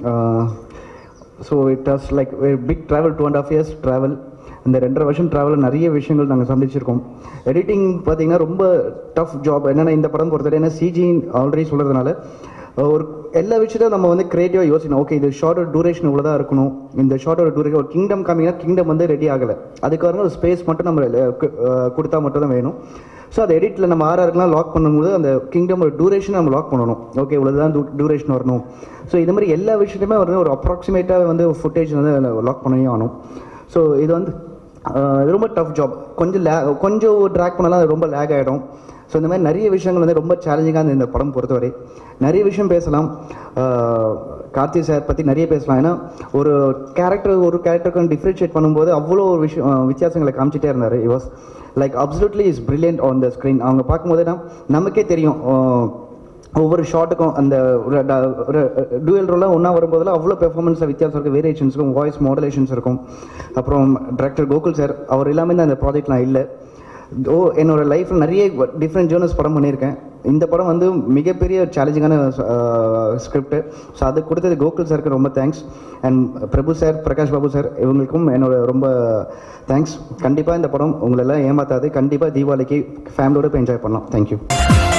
so it was like big travel two and half years travel இந்த ரெண்டரை வருஷம் ட்ராவலில் நிறைய விஷயங்கள் நாங்கள் சந்திச்சிருக்கோம் எடிட்டிங் பார்த்தீங்கன்னா ரொம்ப டஃப் ஜாப் என்னென்னா இந்த படம் பொறுத்தவரை ஏன்னா சிஜி ஆல்ரெடி சொல்கிறதுனால ஒரு எல்லா விஷயத்தையும் நம்ம வந்து கிரியேட்டிவாக யோசிக்கணும் ஓகே இது ஷார்ட் டூரேஷன் இவ்வளோ தான் இருக்கணும் இந்த ஷார்ட்டோட டூரேஷன் ஒரு கிங்டம் காமிங்கன்னா கிங்டம் வந்து ரெடி ஆகலை அதுக்காக ஒரு ஸ்பேஸ் மட்டும் நம்ம அஹ், கு- அஹ், கொடுத்தா மட்டும் தான் வேணும் ஸோ அந்த எடிட்டில் நம்ம ஆர்ஆருக்குலாம் லாக் பண்ணும்போது அந்த கிங்டம் ஒரு டூரேஷன் நம்ம லாக் பண்ணணும் ஓகே இவ்வளோ தான் டூரேஷன் வரணும் ஸோ இது மாதிரி எல்லா விஷயத்தையுமே வந்து ஒரு அப்ராக்சிமேட்டாக வந்து ஃபுட்டேஜ் வந்து லாக் பண்ணவே ஆகணும் ஸோ இது வந்து அஹ், இது ரொம்ப டஃப் ஜாப் கொஞ்சம் லே கொஞ்சம் ட்ராக் பண்ணாலும் அது ரொம்ப லேக் ஆகிடும் ஸோ இந்த மாதிரி நிறைய விஷயங்கள் வந்து ரொம்ப சேலஞ்சிங்காக இருந்தது இந்த படம் பொறுத்தவரை நிறைய விஷயம் பேசலாம் ஆஹ் கார்த்தி சார் பற்றி நிறைய பேசலாம் ஏன்னா ஒரு கேரக்டர் ஒரு கேரக்டருக்கு டிஃப்ரென்ஷியேட் பண்ணும்போது அவ்வளோ ஒரு விஷயம் ஆஹ் வித்தியாசங்களை காமிச்சிட்டே இருந்தார் he was like absolutely is brilliant on the screen அவங்க பார்க்கும்போது தான் நமக்கே தெரியும் ஆஹ் ஒவ்வொரு ஷாட்டுக்கும் அந்த டூயல் ரோலாக ஒன்றா வரும்போதெல்லாம் அவ்வளோ பெர்ஃபார்மன்ஸில் வித்தியாசம் இருக்குது வேரியேஷன்ஸ் இருக்கும் வாய்ஸ் மாடுலேஷன்ஸ் இருக்கும் அப்புறம் டேரக்டர் கோகுல் சார் அவர் இல்லாமல் தான் இந்த ப்ராஜெக்ட்லாம் இல்லை ஓ என்னோட லைஃப்பில் நிறைய டிஃப்ரெண்ட் ஜேர்னல்ஸ் படம் பண்ணியிருக்கேன் இந்த படம் வந்து மிகப்பெரிய சேலஞ்சிங்கான ஸ்கிரிப்ட் ஸோ அது கொடுத்தது கோகுல் சாருக்கு ரொம்ப thanks and Prabhu sir Prakash Babu sir இவங்களுக்கும் என்னோட ரொம்ப தேங்க்ஸ் கண்டிப்பாக இந்த படம் உங்களெல்லாம் ஏமாத்தாது கண்டிப்பாக தீபாவளிக்கு ஃபேமிலியோட போய் என்ஜாய் பண்ணலாம் தேங்க்யூ